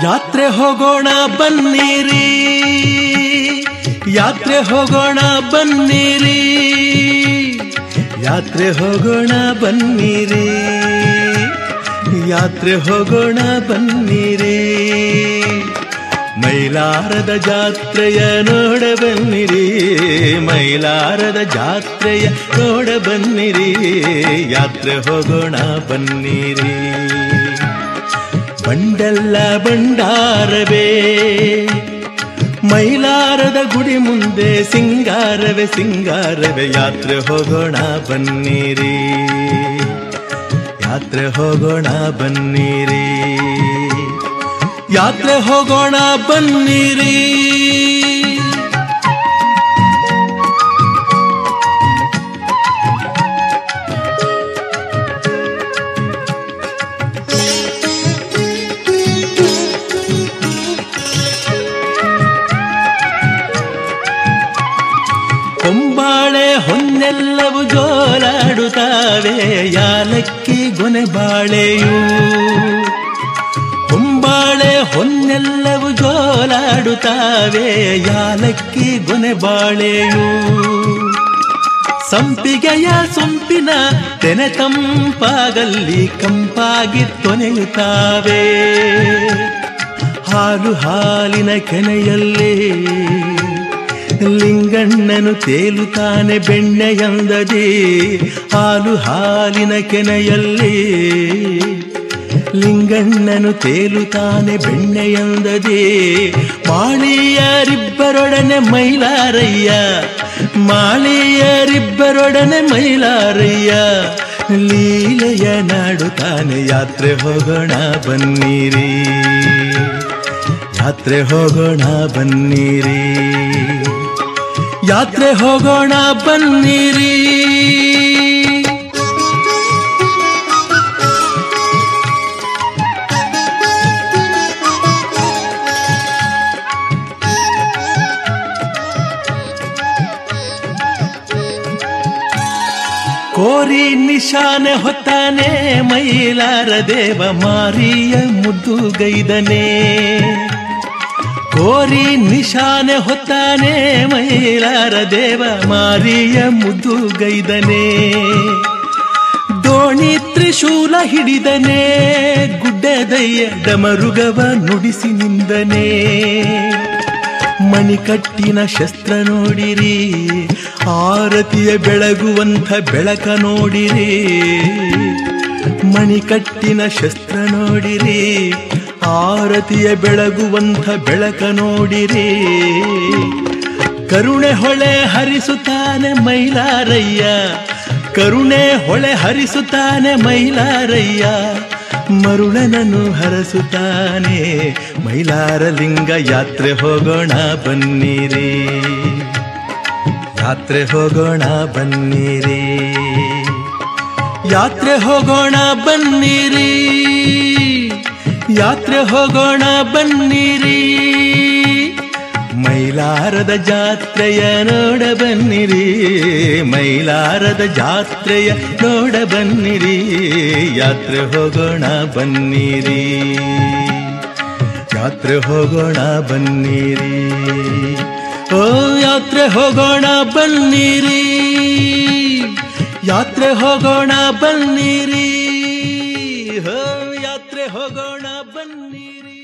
ಯಾತ್ರೆ ಹೋಗೋಣ ಬನ್ನಿರಿ ಯಾತ್ರೆ ಹೋಗೋಣ ಬನ್ನಿರಿ ಯಾತ್ರೆ ಹೋಗೋಣ ಬನ್ನಿರಿ ಯಾತ್ರೆ ಹೋಗೋಣ ಬನ್ನಿರಿ ಮೈಲಾರದ ಜಾತ್ರೆಯ ನೋಡ ಬನ್ನಿರಿ ಮೈಲಾರದ ಜಾತ್ರೆಯ ನೋಡ ಬನ್ನಿರಿ ಯಾತ್ರೆ ಹೋಗೋಣ ಬನ್ನಿರಿ ಬಂಡೆಲ್ಲ ಬಂಡಾರವೇ ಮೈಲಾರದ ಗುಡಿ ಮುಂದೆ ಸಿಂಗಾರವೇ ಸಿಂಗಾರವೇ ಯಾತ್ರೆ ಹೋಗೋಣ ಬನ್ನಿರಿ ಯಾತ್ರೆ ಹೋಗೋಣ ಬನ್ನಿರಿ ಯಾತ್ರೆ ಹೋಗೋಣ ಬನ್ನಿರಿ ಕೊಂಬಾಳೆ ಹೊನ್ನೆಲ್ಲವು ಜೋಲಾಡುತ್ತಾವೆ ಯಾಲಕ್ಕಿ ಗೊನೆ ಬಾಳೆಯು ಹೊಂಬಾಳೆ ಹೊನ್ನೆಲ್ಲವು ಜೋಲಾಡುತ್ತಾವೆ ಯಾಲಕ್ಕಿ ಗೊನೆ ಬಾಳೆಯು ಸಂಪಿಗೆಯ ಸೊಂಪಿನ ತೆನೆ ತಂಪಾಗಲ್ಲಿ ಕಂಪಾಗಿ ತೊನೆಯುತ್ತಾವೆ ಹಾಲು ಹಾಲಿನ ಕೆನೆಯಲ್ಲಿ ಲಿಂಗಣ್ಣನು ತೇಲುತ್ತಾನೆ ಬೆಣ್ಣೆಯಂದದಿ ಹಾಲು ಹಾಲಿನ ಕೆನೆಯಲ್ಲಿ ಲಿಂಗಣ್ಣನು ತೇಲುತ್ತಾನೆ ಬೆಣ್ಣೆಯಂದದಿ ಮಾಳಿಯರಿಬ್ಬರೊಡನೆ ಮೈಲಾರಯ್ಯ ಮಾಳಿಯರಿಬ್ಬರೊಡನೆ ಮೈಲಾರಯ್ಯ ಲೀಲೆಯ ನಾಡುತ್ತಾನೆ ಯಾತ್ರೆ ಹೋಗೋಣ ಬನ್ನಿರಿ ಯಾತ್ರೆ ಹೋಗೋಣ ಬನ್ನಿರಿ ಯಾತ್ರೆ ಹೋಗೋಣ ಬನ್ನಿರಿ ಕೋರಿ ನಿಶಾನೆ ಹೊತ್ತಾನೆ ಮೈಲಾರ ದೇವ ಮಾರಿಯ ಮುದ್ದುಗೈದನೆ ಕೋರಿ ನಿಶಾನೆ ಹೊತ್ತಾನೆ ಮೈಲಾರ ದೇವ ಮಾರಿಯ ಮುದ್ದುಗೈದನೆ ದೋಣಿ ತ್ರಿಶೂಲ ಹಿಡಿದನೆ ಗುಡ್ಡದಯ್ಯ ಡಮರುಗವ ನುಡಿಸಿ ನಿಂದನೆ ಮಣಿಕಟ್ಟಿನ ಶಸ್ತ್ರ ನೋಡಿರಿ ಆರತಿಯ ಬೆಳಗುವಂಥ ಬೆಳಕ ನೋಡಿರಿ ಮಣಿಕಟ್ಟಿನ ಶಸ್ತ್ರ ನೋಡಿರಿ ಆರತಿಯ ಬೆಳಗುವಂಥ ಬೆಳಕ ನೋಡಿರಿ ಕರುಣೆ ಹೊಳೆ ಹರಿಸುತ್ತಾನೆ ಮೈಲಾರಯ್ಯ ಕರುಣೆ ಹೊಳೆ ಹರಿಸುತ್ತಾನೆ ಮೈಲಾರಯ್ಯ ಮರುಳನನು ಹರಸುತ್ತಾನೆ ಮೈಲಾರ ಲಿಂಗ ಯಾತ್ರೆ ಹೋಗೋಣ ಬನ್ನಿರಿ ಯಾತ್ರೆ ಹೋಗೋಣ ಬನ್ನಿರಿ ಯಾತ್ರೆ ಹೋಗೋಣ ಬನ್ನಿರಿ ಯಾತ್ರೆ ಹೋಗೋಣ ಬನ್ನಿರಿ ಮೈಲಾರದ ಜಾತ್ರೆಯ ನೋಡ ಬನ್ನಿರಿ ಮೈಲಾರದ ಜಾತ್ರೆಯ ನೋಡ ಬನ್ನಿರಿ ಯಾತ್ರೆ ಹೋಗೋಣ ಬನ್ನಿರಿ ಯಾತ್ರೆ ಹೋಗೋಣ ಬನ್ನಿರಿ ಓ ಯಾತ್ರೆ ಹೋಗೋಣ ಬನ್ನಿರಿ ಯಾತ್ರೆ ಹೋಗೋಣ ಬನ್ನಿರಿ ಹೋ ಯಾತ್ರೆ ಹೋಗೋಣ ಬನ್ನಿರಿ